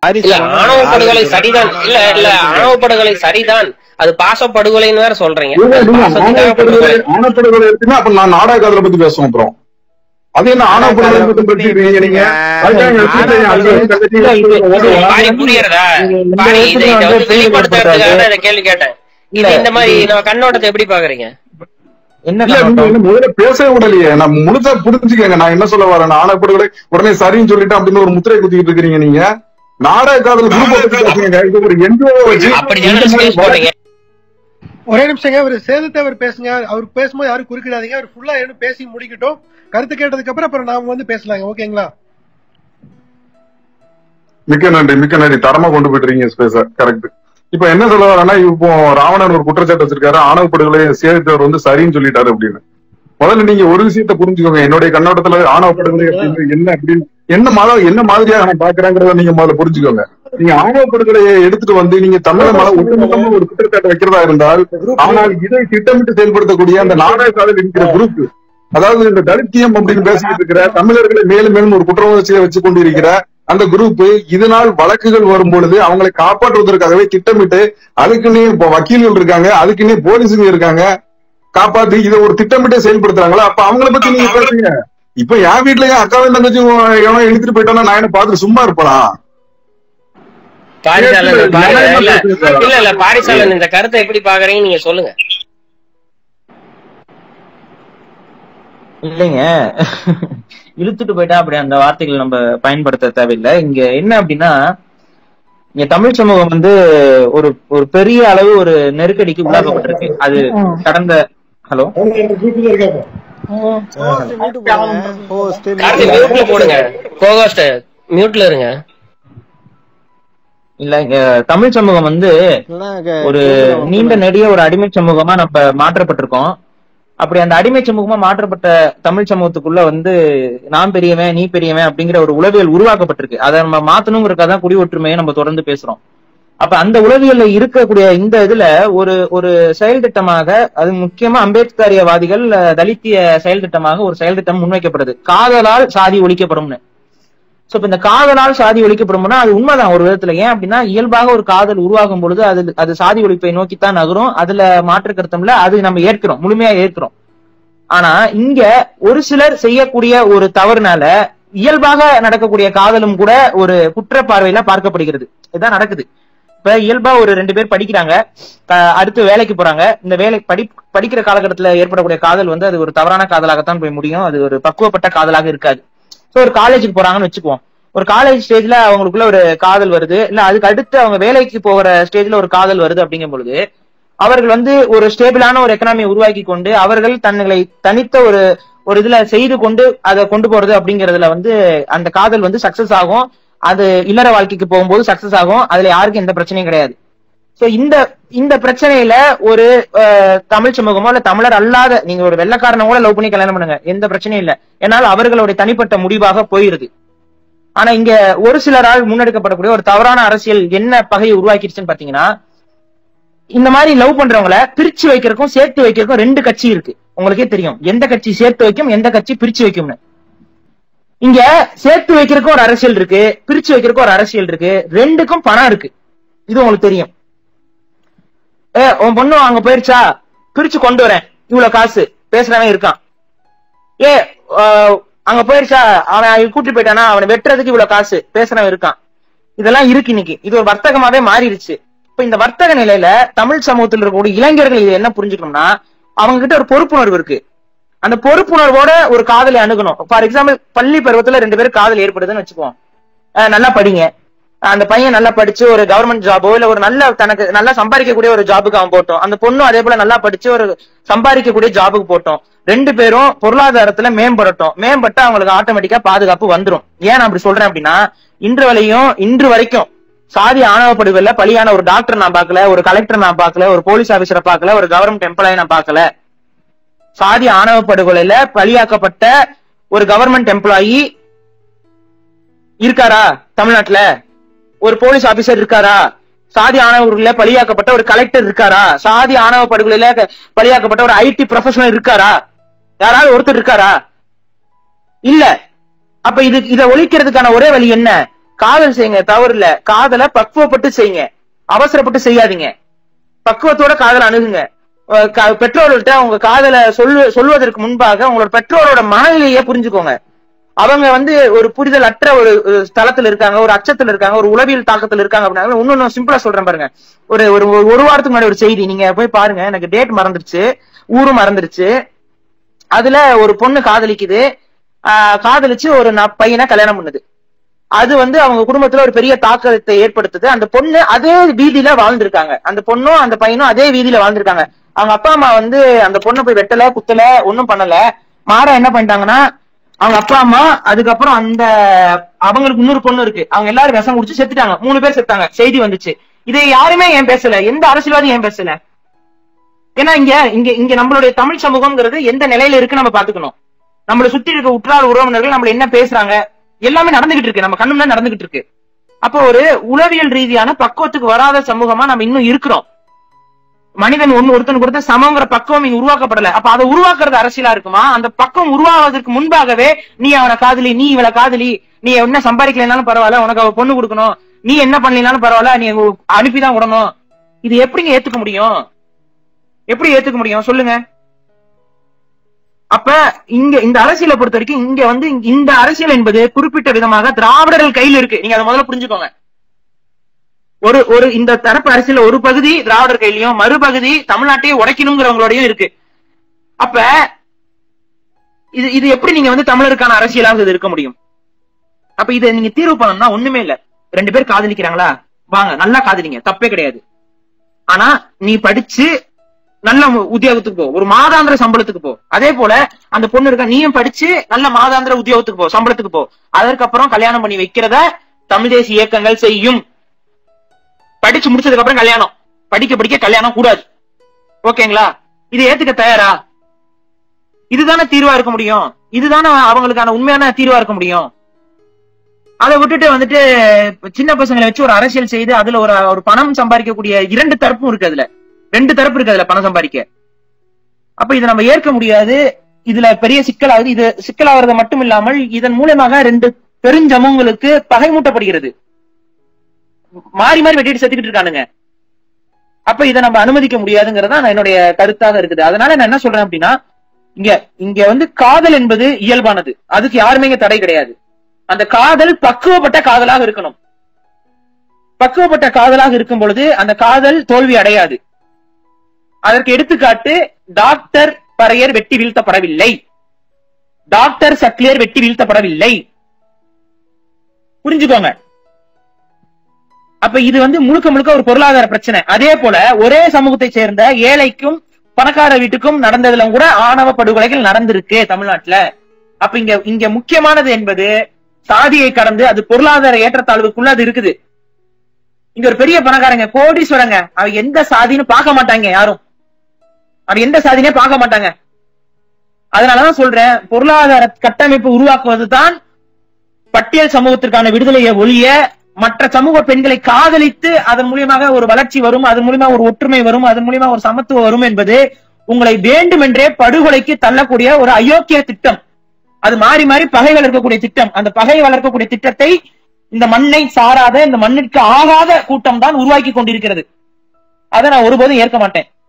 இல்ல ஆணவ படுகொலை சரிதான் இல்ல இல்ல ஆணவ படுகொலை சரிதான் அது பாச படுகொலைன்னு வேற சொல்றீங்க இல்ல, அது நீங்க பாசத்துக்காக ஆணவப்படுகொலை படுகொலை ஆணவப்படுகொலை இருக்குன்னா அப்ப நான் நாடக காதலை பத்தி பேசுவோம் அப்புறம் அது என்ன ஆணவப்படுகொலை பத்தி பேசிக்கிறீங்க நீங்க அதுக்காக எங்க வீட்டுல என் அண்ணன் தங்கச்சி இல்ல, இது- இது- பாரி புரியறதா இது இந்த பாரி இதை விதத்துல இதை வந்து வந்து வெளிப்படுத்துறதுக்காக செயல்படுத்தாது. தான் இந்த கேள்வி கேட்டேன் இல்ல, இது இந்த மாதிரி நம்ம கண்ணோட்டத்தை எப்படி பாக்குறீங்க என்ன இல்ல நீங்க கண்ணோட்டம்? என்ன முதல்ல பேசவே விடலையே நான் முழுசா புரிஞ்சுக்கங்க நான் என்ன சொல்ல வரேன் ஆணவப்படுகொலை உடனே சரின்னு சொல்லிட்டு அப்படின்னு ஒரு முத்திரை குத்திக்கிட்டு இருக்கிறீங்க நீங்க நாடக காதல் குரூப் பத்தி பேசுங்க இது ஒரு என்ஜிஓ வச்சு அப்படிதானே இந்த மாதிரி ஸ்பேஸ் போடுறீங்க ஒரே நிமிஷங்க அவர் சேதத்தை அவர் பேசுங்க அவர் பேசும்போது யாரும் குறுக்கிடாதீங்க அவர் ஃபுல்லா என்ன பேசி முடிக்கட்டும் கருத்து கேட்டதுக்கு அப்புறம் அப்புறம் நாம வந்து பேசலாங்க ஓகேங்களா மிக்க நன்றி மிக்க நன்றி தரமா கொண்டு போயிட்டுறீங்க ஸ்பேஸ கரெக்ட் இப்ப என்ன சொல்ல வரேன்னா இப்போ ராவணன் ஒரு குற்றச்சாட்டு வச்சிருக்காரு ஆணவ படுகொலை சேவித்தவர் வந்து சரின்னு சொல்லிட்டாரு அப்படின்னு முதல்ல நீங்க ஒரு விஷயத்த புரிஞ்சுக்கோங்க என்னுடைய கண்ணோட்டத்துல ஆணவ படுகொலை அப்படின்னு என்ன அப்படின்னு என்ன மாதிரி என்ன மாதிரியாக நான் பாக்குறேங்கிறத நீங்க முதல்ல புரிஞ்சுக்கோங்க நீங்க ஆணவ படுகொலையை எடுத்துட்டு வந்து நீங்க தமிழ மேல ஒட்டுமொத்தமா ஒரு குற்றச்சாட்டு வைக்கிறதா இருந்தால் ஆனால் இதை திட்டமிட்டு செயல்படுத்தக்கூடிய அந்த நாடக காதல் இருக்கிற குரூப் அதாவது இந்த தலித்தியம் அப்படின்னு பேசிக்கிட்டு இருக்கிற தமிழர்களை மேலும் மேலும் ஒரு குற்ற உணர்ச்சியை வச்சு கொண்டிருக்கிற அந்த குரூப் இதனால் வழக்குகள் வரும் பொழுது அவங்களை காப்பாற்றுவதற்காகவே திட்டமிட்டு அதுக்குன்னே இப்போ வக்கீல்கள் இருக்காங்க அதுக்குன்னே போலீஸுங்க இருக்காங்க காப்பாத்தி இதை ஒரு திட்டமிட்டே செயல்படுத்துறாங்களா அப்ப அவங்கள பத்தி நீங்க பேசுங்க இப்ப என் வீட்டுல என் அக்காவும் தங்கச்சியும் எவனோ எடுத்துட்டு போயிட்டானா நான் என்ன பார்த்துட்டு சும்மா இருப்பனா பாரிசாலன் பாரி- நான் என்ன இல்ல பேசுறது? இல்ல இல்ல பாரிசாலன் இந்த கருத்தை எப்படி பாக்குறீங்க நீங்க சொல்லுங்க இல்லைங்க இழுத்துட்டு போயிட்டா அப்படி அந்த வார்த்தைகள் நம்ம பயன்படுத்த தேவையில்லை இங்க என்ன அப்படின்னா இங்க தமிழ் சமூகம் வந்து ஒரு ஒரு பெரிய அளவு ஒரு நெருக்கடிக்கு உள்ளாக்கப்பட்டிருக்கு அது கடந்த ஹலோ கார்த்தி மியூட்ல போடுங்க கோகோஸ்ட் மியூட்ல இருங்க இல்ல இங்க தமிழ் சமூகம் வந்து ஒரு நீண்ட நெடிய ஒரு அடிமை சமூகமா நம்ம மாற்றப்பட்டிருக்கோம் அப்படி அந்த அடிமை சமூகமா மாற்றப்பட்ட தமிழ் சமூகத்துக்குள்ள வந்து நான் பெரியவன் நீ பெரியவன் அப்படிங்கிற ஒரு உளவியல் உருவாக்கப்பட்டிருக்கு அதை நம்ம மாத்தணுங்கிறதுக்காக தான் குடி ஒற்றுமையை நம்ம தொடர்ந்து பேசுறோம் அப்ப அந்த உளவியல்ல இருக்கக்கூடிய இந்த இதுல ஒரு ஒரு செயல் திட்டமாக அது முக்கியமா அம்பேத்கரியவாதிகள் அஹ், தலித்திய செயல் திட்டமாக ஒரு செயல் திட்டம் முன்வைக்கப்படுது காதலால் சாதி ஒழிக்கப்படும்னு சோ இப்ப இந்த காதலால் சாதி ஒழிக்கப்படும்னா அது உண்மைதான் ஒரு விதத்துல ஏன் அப்படின்னா இயல்பாக ஒரு காதல் உருவாகும் பொழுது அது அது சாதி ஒழிப்பை நோக்கித்தான் நகரும் அதுல மாற்று கருத்தம்ல அது நம்ம ஏற்கிறோம் முழுமையா ஏற்கிறோம் ஆனா இங்க ஒரு சிலர் செய்யக்கூடிய ஒரு தவறுனால இயல்பாக நடக்கக்கூடிய காதலும் கூட ஒரு குற்ற பார்வையில பார்க்கப்படுகிறது இதுதான் நடக்குது இப்ப இயல்பா ஒரு ரெண்டு பேர் படிக்கிறாங்க க- அடுத்து வேலைக்கு போறாங்க இந்த வேலை படி படிக்கிற காலகட்டத்துல ஏற்படக்கூடிய காதல் வந்து அது ஒரு தவறான காதலாகத்தான் போய் முடியும் அது ஒரு பக்குவப்பட்ட காதலாக இருக்காது சோ ஒரு காலேஜுக்கு போறாங்கன்னு வச்சுக்குவோம் ஒரு காலேஜ் ஸ்டேஜ்ல அவங்களுக்குள்ள ஒரு காதல் வருது இல்ல அதுக்கு அடுத்து அவங்க வேலைக்கு போகிற ஸ்டேஜ்ல ஒரு காதல் வருது அப்படிங்கும் பொழுது அவர்கள் வந்து ஒரு ஸ்டேபிளான ஒரு எக்கனாமியை உருவாக்கி கொண்டு அவர்கள் தங்களை தனித்த ஒரு ஒரு இதுல செய்து கொண்டு அதை கொண்டு போறது அப்படிங்கறதுல வந்து அந்த காதல் வந்து சக்சஸ் ஆகும் அது இல்லற வாழ்க்கைக்கு போகும்போது சக்சஸ் ஆகும் அதுல யாருக்கும் எந்த பிரச்சனையும் கிடையாது சோ இந்த இந்த பிரச்சனையில ஒரு அஹ், தமிழ் சமூகமோ இல்ல தமிழர் அல்லாத நீங்க ஒரு வெள்ளக்காரனை கூட லவ் பண்ணி கல்யாணம் பண்ணுங்க எந்த பிரச்சனையும் இல்ல ஏன்னால் அவர்களுடைய தனிப்பட்ட முடிவாக போயிருது ஆனா இங்க ஒரு சிலரால் முன்னெடுக்கப்படக்கூடிய ஒரு தவறான அரசியல் என்ன பகையை உருவாக்கிடுச்சுன்னு பாத்தீங்கன்னா இந்த மாதிரி லவ் பண்றவங்கள பிரிச்சு வைக்கிறதுக்கும் சேர்த்து வைக்கிறதுக்கும் ரெண்டு கட்சி இருக்கு உங்களுக்கே தெரியும் எந்த கட்சி சேர்த்து வைக்கும் எந்த கட்சி பிரிச்சு வைக்கும்னு இங்க சேர்த்து வைக்கிறதுக்கும் ஒரு அரசியல் இருக்கு பிரிச்சு வைக்கிறதுக்கும் ஒரு அரசியல் இருக்கு ரெண்டுக்கும் பணம் இருக்கு இது உங்களுக்கு தெரியும் ஏ உன் பொண்ணு அங்க போயிருச்சா பிரிச்சு கொண்டு வரேன் இவ்வளவு காசு பேசுறவன் இருக்கான் ஏ ஆஹ், அங்க போயிருச்சா அவன் கூட்டிட்டு போயிட்டானா அவனை வெட்டுறதுக்கு இவ்வளவு காசு பேசுறவன் இருக்கான் இதெல்லாம் இருக்கு இன்னைக்கு இது ஒரு வர்த்தகமாவே மாறிடுச்சு இப்ப இந்த வர்த்தக நிலையில தமிழ் சமூகத்தில் இருக்கக்கூடிய இளைஞர்கள் இது என்ன புரிஞ்சுக்கணும்னா அவங்க கிட்ட ஒரு பொறுப்புணர்வு இருக்கு அந்த பொறுப்புணர்வோட ஒரு காதலை அணுகணும் ஃபார் எக்ஸாம்பிள் பள்ளி பருவத்துல ரெண்டு பேரும் காதல் ஏற்படுதுன்னு வச்சுக்குவோம் அஹ் நல்லா படிங்க அந்த பையன் நல்லா படிச்சு ஒரு கவர்மெண்ட் ஜாபோ இல்ல ஒரு நல்ல தனக்கு நல்லா சம்பாதிக்கக்கூடிய ஒரு ஜாபுக்கு அவன் போட்டோம் அந்த பொண்ணும் அதே போல நல்லா படிச்சு ஒரு சம்பாதிக்கக்கூடிய ஜாபுக்கு போட்டோம் ரெண்டு பேரும் பொருளாதாரத்துல மேம்படட்டும் மேம்பட்டு அவங்களுக்கு ஆட்டோமேட்டிக்கா பாதுகாப்பு வந்துரும் ஏன் நான் அப்படி சொல்றேன் அப்படின்னா இன்று வரையும் இன்று வரைக்கும் சாதி ஆணவப்படுகள்ல பலியான ஒரு டாக்டர் நான் பார்க்கல ஒரு கலெக்டர் நான் பார்க்கல ஒரு போலீஸ் ஆபீசரை பார்க்கல ஒரு கவர்மெண்ட் எம்ப்ளாயி நான் பார்க்கல சாதி ஆணவ படுகொலையில பலியாக்கப்பட்ட ஒரு கவர்மெண்ட் எம்ப்ளாயி இருக்காரா தமிழ்நாட்டுல ஒரு போலீஸ் ஆபீசர் இருக்காரா சாதி ஆணவர்கள பலியாக்கப்பட்ட ஒரு கலெக்டர் இருக்காரா சாதி ஆணவ படுகொலையில க- பலியாக்கப்பட்ட ஒரு ஐடி ப்ரொஃபஷனல் இருக்காரா யாராவது ஒருத்தர் இருக்காரா இல்ல அப்ப இது இதை ஒழிக்கிறதுக்கான ஒரே வழி என்ன காதல் செய்யுங்க தவறு இல்ல காதலை பக்குவப்பட்டு செய்யுங்க அவசரப்பட்டு செய்யாதீங்க பக்குவத்தோட காதலை அணுகுங்க அஹ் க- பெற்றோர்கள்ட்ட உங்க காதலை சொல்லு சொல்வதற்கு முன்பாக உங்களோட பெற்றோரோட மனநிலையை புரிஞ்சுக்கோங்க அவங்க வந்து ஒரு புரிதல் அற்ற ஒரு ஒரு ஸ்தலத்துல இருக்காங்க ஒரு அச்சத்துல இருக்காங்க ஒரு உளவியல் தாக்கத்துல இருக்காங்க அப்படின்னா இன்னொன்னு சிம்பிளா சொல்றேன் பாருங்க ஒரு ஒரு ஒரு- ஒரு வாரத்துக்கு முன்னாடி ஒரு செய்தி நீங்க போய் பாருங்க எனக்கு டேட் மறந்துருச்சு ஊரும் மறந்துருச்சு அதுல ஒரு பொண்ணு காதலிக்குது ஆஹ் காதலிச்சு ஒரு ந- பையனை கல்யாணம் பண்ணுது அது வந்து அவங்க குடும்பத்துல ஒரு பெரிய தாக்கத்தை ஏற்படுத்துது அந்த பொண்ணு அதே வீதியில வாழ்ந்திருக்காங்க அந்த பொண்ணும் அந்த பையனும் அதே வீதியில வாழ்ந்திருக்காங்க அவங்க அப்பா அம்மா வந்து அந்த பொண்ணை போய் வெட்டல குத்தல ஒண்ணும் பண்ணல மாறா என்ன பண்ணிட்டாங்கன்னா அவங்க அப்பா அம்மா அதுக்கப்புறம் அந்த அவங்களுக்கு இன்னொரு பொண்ணு இருக்கு அவங்க எல்லாரும் விஷம் குடிச்சு செத்துட்டாங்க மூணு பேர் செத்தாங்க செய்தி வந்துச்சு இதை யாருமே ஏன் பேசல எந்த அரசியல்வாதியும் ஏன் பேசல ஏன்னா இங்க இங்க இங்க நம்மளுடைய தமிழ் சமூகம்ங்கிறது எந்த நிலையில இருக்கு நம்ம பாத்துக்கணும் நம்மளை சுத்தி இருக்க உற்றார் உறவினர்கள் நம்மள என்ன பேசுறாங்க எல்லாமே நடந்துகிட்டு இருக்கு நம்ம கண்ணு முன்னாடி நடந்துகிட்டு இருக்கு அப்போ ஒரு உளவியல் ரீதியான பக்குவத்துக்கு வராத சமூகமா நம்ம இன்னும் இருக்கிறோம் மனிதன் ஒண்ணு ஒருத்தன் கொடுத்த சமங்கிற பக்குவம் இங்க உருவாக்கப்படல அப்ப அதை உருவாக்குறது அரசியலா இருக்குமா அந்த பக்குவம் உருவாவதற்கு முன்பாகவே நீ அவனை காதலி நீ இவளை காதலி நீ என்ன சம்பாதிக்கலைனாலும் பரவாயில்ல உனக்கு அவ பொண்ணு கொடுக்கணும் நீ என்ன பண்ணலினாலும் பரவாயில்ல நீ அனுப்பிதான் விடணும் இது எப்படிங்க ஏத்துக்க முடியும் எப்படி ஏத்துக்க முடியும் சொல்லுங்க அப்ப இங்க இந்த அரசியலை பொறுத்த வரைக்கும் இங்க வந்து இந்த அரசியல் என்பது குறிப்பிட்ட விதமாக திராவிடர்கள் கையில் இருக்கு நீங்க அதை முதல்ல புரிஞ்சுக்கோங்க ஒரு ஒரு இந்த தரப்பு அரசியல் ஒரு பகுதி திராவிடர் கையிலயும் மறுபகுதி தமிழ்நாட்டையே உடைக்கணுங்கிறவங்களோடயும் இருக்கு அப்ப இது இது எப்படி நீங்க வந்து தமிழருக்கான அரசியலாக இது இருக்க முடியும் அப்ப இதை நீங்க தீர்வு பண்ணணும்னா ஒண்ணுமே இல்ல ரெண்டு பேர் காதலிக்கிறாங்களா வாங்க நல்லா காதலிங்க தப்பே கிடையாது ஆனா நீ படிச்சு நல்ல மு- உத்தியோகத்துக்கு போ ஒரு மாதாந்திர சம்பளத்துக்கு போ அதே போல அந்த பொண்ணு இருக்கா நீயும் படிச்சு நல்ல மாதாந்திர உத்தியோகத்துக்கு போ சம்பளத்துக்கு போ அதற்கப்புறம் கல்யாணம் பண்ணி வைக்கிறத தமிழ் தேசிய இயக்கங்கள் செய்யும் படிச்சு முடிச்சதுக்கு அப்புறம் கல்யாணம் படிக்க படிக்க கல்யாணம் கூடாது ஓகேங்களா இது ஏத்துக்க தயாரா இதுதானே தீர்வா இருக்க முடியும் இதுதானே அவங்களுக்கான உண்மையான தீர்வா இருக்க முடியும் அதை விட்டுட்டு வந்துட்டு சின்ன பசங்களை வச்சு ஒரு அரசியல் செய்து அதுல ஒரு ஒரு பணம் சம்பாதிக்கக்கூடிய இரண்டு தரப்பும் இருக்கு அதுல ரெண்டு தரப்பு இருக்கு அதுல பணம் சம்பாதிக்க அப்ப இதை நம்ம ஏற்க முடியாது இதுல பெரிய சிக்கலாகுது இது சிக்கலாகிறது மட்டும் இல்லாமல் இதன் மூலமாக ரெண்டு பெருஞ்சமங்களுக்கு பகை மூட்டப்படுகிறது மாறி மாறி வெட்டிட்டு செத்துக்கிட்டு இருக்கானுங்க அப்ப இதை நம்ம அனுமதிக்க முடியாதுங்கிறதா நான் என்னுடைய கருத்தாக இருக்குது அதனால நான் என்ன சொல்றேன் அப்படின்னா இங்க இங்க வந்து காதல் என்பது இயல்பானது அதுக்கு யாருமே இங்க தடை கிடையாது அந்த காதல் பக்குவப்பட்ட காதலாக இருக்கணும் பக்குவப்பட்ட காதலாக இருக்கும் பொழுது அந்த காதல் தோல்வி அடையாது அதற்கு எடுத்துக்காட்டு டாக்டர் பறையர் வெட்டி வீழ்த்தப்படவில்லை டாக்டர் சக்லியர் வெட்டி வீழ்த்தப்படவில்லை புரிஞ்சுக்கோங்க அப்ப இது வந்து முழுக்க முழுக்க ஒரு பொருளாதார பிரச்சனை அதே போல ஒரே சமூகத்தை சேர்ந்த ஏழைக்கும் பணக்கார வீட்டுக்கும் நடந்ததுல கூட ஆணவ படுகொலைகள் நடந்திருக்கு தமிழ்நாட்டுல அப்ப இங்க இங்க முக்கியமானது என்பது சாதியை கடந்து அது பொருளாதார ஏற்றத்தாழ்வுக்குள்ள அது இருக்குது இங்க ஒரு பெரிய பணக்காரங்க கோடீஸ்வரங்க அவ எந்த சாதின்னு பார்க்க மாட்டாங்க யாரும் அவ எந்த சாதினே பார்க்க மாட்டாங்க அதனாலதான் சொல்றேன் பொருளாதார கட்டமைப்பு உருவாக்குவதுதான் பட்டியல் சமூகத்திற்கான விடுதலையை ஒழிய மற்ற சமூக பெண்களை காதலித்து அதன் மூலியமாக ஒரு வளர்ச்சி வரும் அதன் மூலியமா ஒரு ஒற்றுமை வரும் அதன் மூலியமா ஒரு சமத்துவம் வரும் என்பது உங்களை வேண்டுமென்றே படுகொலைக்கு தள்ளக்கூடிய ஒரு அயோக்கிய திட்டம் அது மாறி மாறி பகை வளர்க்கக்கூடிய திட்டம் அந்த பகை வளர்க்கக்கூடிய திட்டத்தை இந்த மண்ணை சாராத இந்த மண்ணிற்கு ஆகாத கூட்டம் தான் உருவாக்கி கொண்டிருக்கிறது அதை நான் ஒருபோதும் ஏற்க மாட்டேன்